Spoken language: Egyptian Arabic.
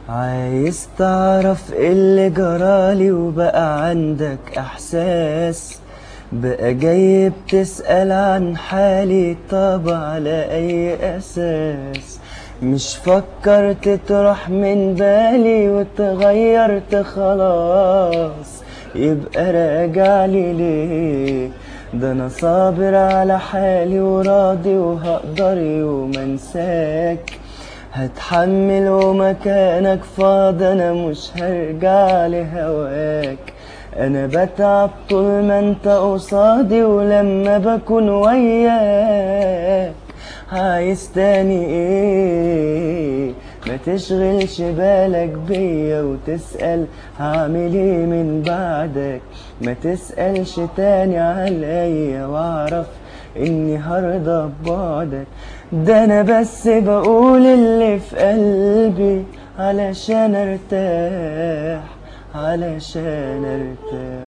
عايز تعرف ايه اللي جرالي وبقى عندك احساس بقى جاي بتسأل عن حالي طب على اي اساس مش فكرت تروح من بالي وتغيرت خلاص يبقى راجع لي ليه ده انا صابر على حالي وراضي وهقدر يوم انساك هتحمل ومكانك فاضي انا مش هرجع لهواك انا بتعب طول ما انت قصادي ولما بكون وياك عايز تاني ايه ما تشغلش بالك بيا وتسأل هعمل ايه من بعدك ما تسألش تاني عليا واعرف اني هرضى ببعدك ده انا بس بقول اللي في قلبي علشان ارتاح علشان ارتاح